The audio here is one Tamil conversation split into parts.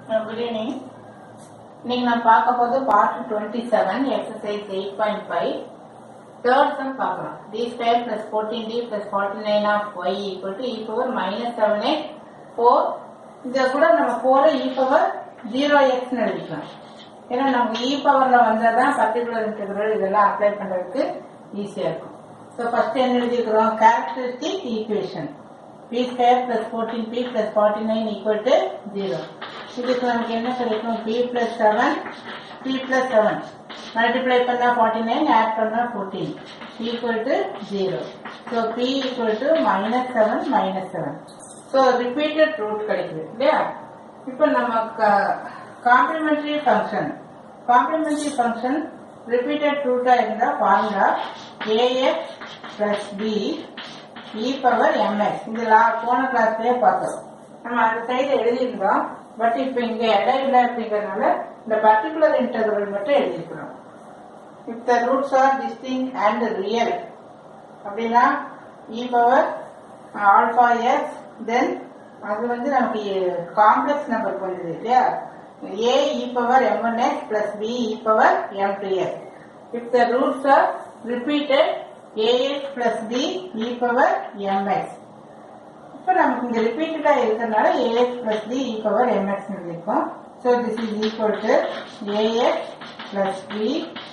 குட் ஈவினிங் இன்னைக்கு நான் பார்க்க போது part twenty seven exercise eight point five third sum பார்க்கலாம் d square plus fourteen d plus forty nine of y equal to e power minus seven eight four இதை கூட நம்ம ஃபோரை இ பவர் ஜீரோ எக்ஸ்னு எழுதிக்கலாம் ஏன்னா நமக்கு இ பவர்ல வந்தால் தான் பர்டிகுலர் இன்டெகிரல் இதெல்லாம் அப்ளை பண்ணுறதுக்கு ஈஸியாக இருக்கும் ஸோ ஃபர்ஸ்ட் என்ன எழுதிக்கிறோம் characteristic equation p square plus fourteen p plus forty nine equal to zero இதுக்கு நமக்கு என்ன கிடைக்கும் p plus seven p plus seven multiply பண்ணா ஃபார்ட்டி நைன் ஆட் பண்ணா fourteen equal to zero so p equal to minus seven minus seven so repeated root கிடைக்குது இல்லையா இப்போ நம்ம complementary function complementary function repeated ரூட்டா இருந்தா formula ax plus b e power mx இந்த லா போன கிளாஸ்லயே பார்த்தோம் நம்ம அந்த சைடு எழுதியிருந்தோம் பட் இப்போ இங்க இடம் இல்லை அப்படிங்கறதுனால இந்த பர்டிகுலர் இன்டர்வல் மட்டும் எழுதிக்கிறோம் if the roots are distinct and real அப்படின்னா e power alpha x then அது வந்து நமக்கு காம்ப்ளெக்ஸ் நம்பர் வந்தது இல்லையா a e power m one x plus b e power m two x if the roots are repeated ax plus b e power mx இப்போ நமக்கு இங்க ரிப்பீட்டடா இருக்கிறதுனால ax plus b e power mx இருக்கும் so this is equal to ax plus b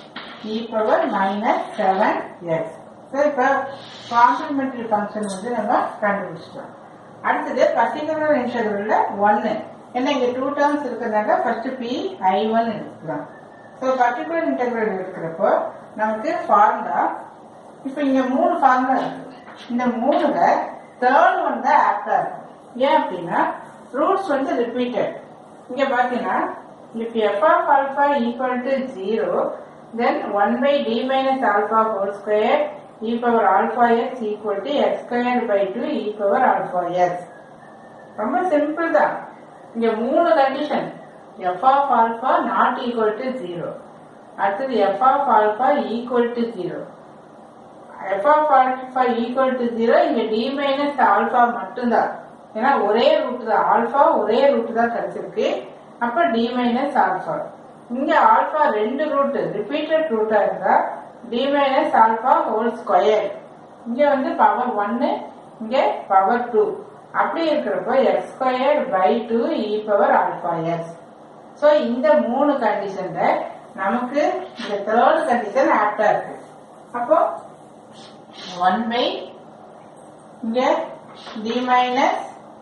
e power minus seven x so இப்போ காம்ப்ளிமெண்டரி ஃபங்க்ஷன் வந்து நம்ம கண்டுபிடிச்சிட்டோம் அடுத்தது பர்டிகுலர் இன்டர்வல்ல ஒன்னு ஏன்னா இங்க டூ டேர்ம்ஸ் இருக்கிறதுனால ஃபர்ஸ்ட் பி ஐ ஒன் எடுத்துக்கலாம் ஸோ பர்டிகுலர் இன்டர்வல் இருக்கிறப்போ நமக்கு ஃபார்முலா இப்போ இங்க மூணு ஃபார்முலா இருக்கு இந்த மூணுல தேர்ட் ஒன் தான் ஆப்டா இருக்கும் ஏன் அப்படின்னா ரூட்ஸ் வந்து ரிப்பீட்டட் இங்க பாத்தீங்கன்னா if f of alpha equal to 0 then 1 by d minus alpha whole square e power alpha x equal to x squared by 2 e power alpha x ரொம்ப சிம்பிள் தான் இங்க மூணு condition f of alpha not equal to 0 அடுத்தது f of alpha equal to 0 f of alpha equal to 0 இங்க d minus alpha மட்டும்தான் ஏன்னா ஒரே ரூட் தான் ஆல்பா ஒரே ரூட் தான் கிடைச்சிருக்கு அப்ப டி மைனஸ் ஆல்பா இங்க ஆல்பா ரெண்டு ரூட் ரிப்பீட்டட் ரூட்டா இருந்தா d minus alpha whole square இங்க வந்து பவர் ஒன்னு இங்க பவர் டூ அப்படி இருக்கிறப்போ x square by two e power alpha x so இந்த மூணு கண்டிஷன்ல நமக்கு இந்த தேர்ட் கண்டிஷன் ஆப்டா இருக்கு அப்போ ஒன் பை இங்க d minus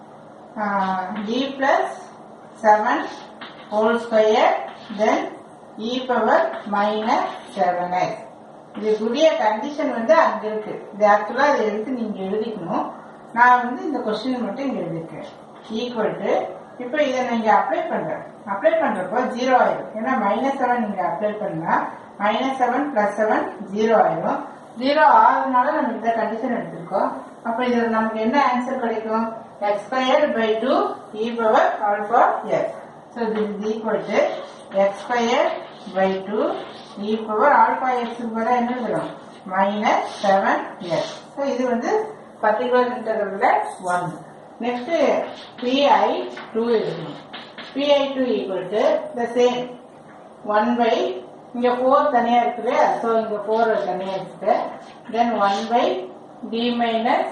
d plus seven whole square then e power minus seven x இதுக்குரிய கண்டிஷன் வந்து அங்க இருக்கு இது ஆக்சுவலா அதை எடுத்து நீங்க எழுதிக்கணும் நான் வந்து இந்த கொஸ்டின் மட்டும் இங்க எழுதிருக்கேன் ஈக்குவல் டு இப்போ இதை நீங்க அப்ளை பண்றேன் அப்ளை பண்றப்போ ஜீரோ ஆயிடும் ஏன்னா மைனஸ் செவன் நீங்க அப்ளை பண்ணா minus seven plus seven zero ஆயிடும் ஜீரோ ஆகுதுனால நம்ம இந்த கண்டிஷன் எடுத்திருக்கோம் அப்ப இதுல நமக்கு என்ன ஆன்சர் கிடைக்கும் x square by two e power alpha x so this is equal to x square by two e power alpha x பதிலாக என்ன எழுதணும் மைனஸ் செவன் எக்ஸ் ஸோ இது வந்து பர்டிகுலர் இன்டர்வல்ல ஒன் நெக்ஸ்ட் பிஐ டூ எழுதணும் p i two equal to the same one by இங்க ஃபோர் தனியா இருக்குது ஸோ இங்க ஃபோர் தனியா இருக்கு then one by d minus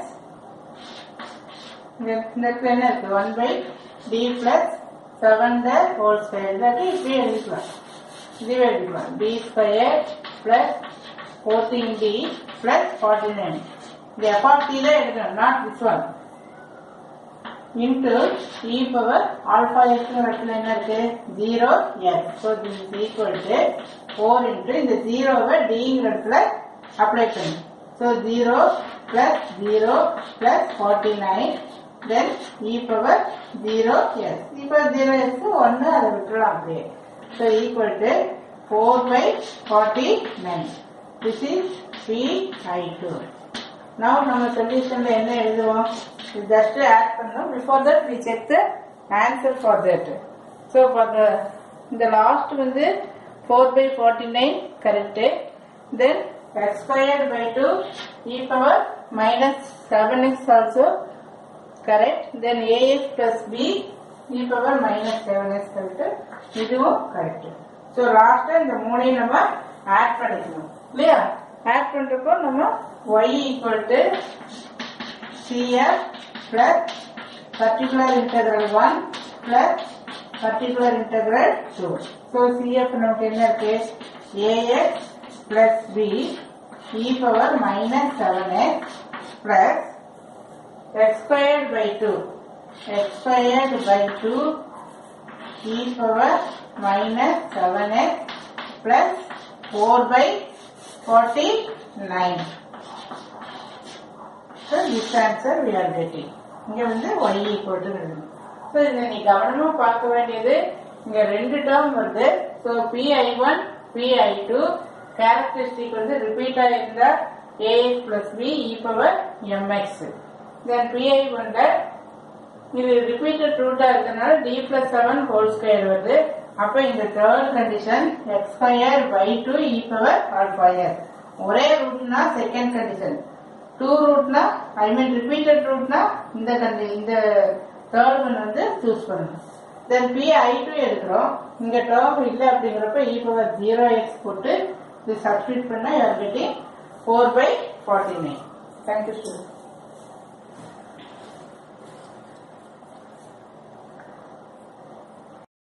இந்த இடத்துல என்ன இருக்கு one by D plus seven the whole square இல்லாட்டி இப்படி எழுதிக்கலாம் இதுவே எழுதிக்கலாம் d square plus fourteen d plus forty nine இந்த எஃப் ஆஃப் டி தான் எடுக்கணும் not this one into e power alpha எக்ஸ்ங்கிற இடத்துல என்ன இருக்கு zero x so this is equal to four into இந்த ஜீரோவை டிங்கிற இடத்துல அப்ளை பண்ணு so zero plus zero plus forty nine then e power zero x இப்போ ஜீரோ எக்ஸ் ஒன்று அதை விட்டுலாம் அப்படியே so equal to four by forty nine this is p i two now நம்ம சொல்யூஷன்ல என்ன எழுதுவோம் ஜஸ்ட் ஆட் பண்ணோம் before that we check the answer for that so for the இந்த லாஸ்ட் வந்து four by forty nine correct then x square by two e power minus seven x also correct then ax plus b e power minus seven yes correct இதுவும் கரெக்ட் ஸோ லாஸ்டா இந்த மூணையும் நம்ம ஆட் பண்ணிக்கணும் இல்லையா ஆட் பண்றப்போ நம்ம y equal to CF plus particular integral one plus particular integral two so CF நமக்கு என்ன இருக்கு ax plus b e power minus seven x plus x squared by 2 x squared by 2 e power minus 7x plus 4 by 49 so this answer we are getting இங்க வந்து y equal to எழுதணும் ஸோ இதை நீ கவனமா பார்க்க வேண்டியது இங்க ரெண்டு டேர்ம் வருது ஸோ PI1 PI2 கேரக்டரிஸ்டிக் வந்து ரிப்பீட் ஆயிருந்தா ax plus b e power mx then p i ஒன்ல இது ரிப்பீட்டட் ரூட்டா இருக்கனால d plus seven whole square வருது அப்ப இந்த third condition x square by two e power ஆல்ஃபயர் ஒரே ரூட்னா செகண்ட் கண்டிஷன் டூ ரூட்னா ஐ மீன் ரிப்பீட்டட் ரூட்னா இந்த கண்டி இந்த தேர்ட் ஒன் வந்து சூஸ் பண்ணணும் தென் பி ஐ டூ எடுக்கிறோம் இங்க டேர்ம் இல்லை அப்படிங்கிறப்ப இ பவர் ஜீரோ எக்ஸ் போட்டு இது சப்ஸ்டியூட் பண்ணா you're getting four by forty nine thank you student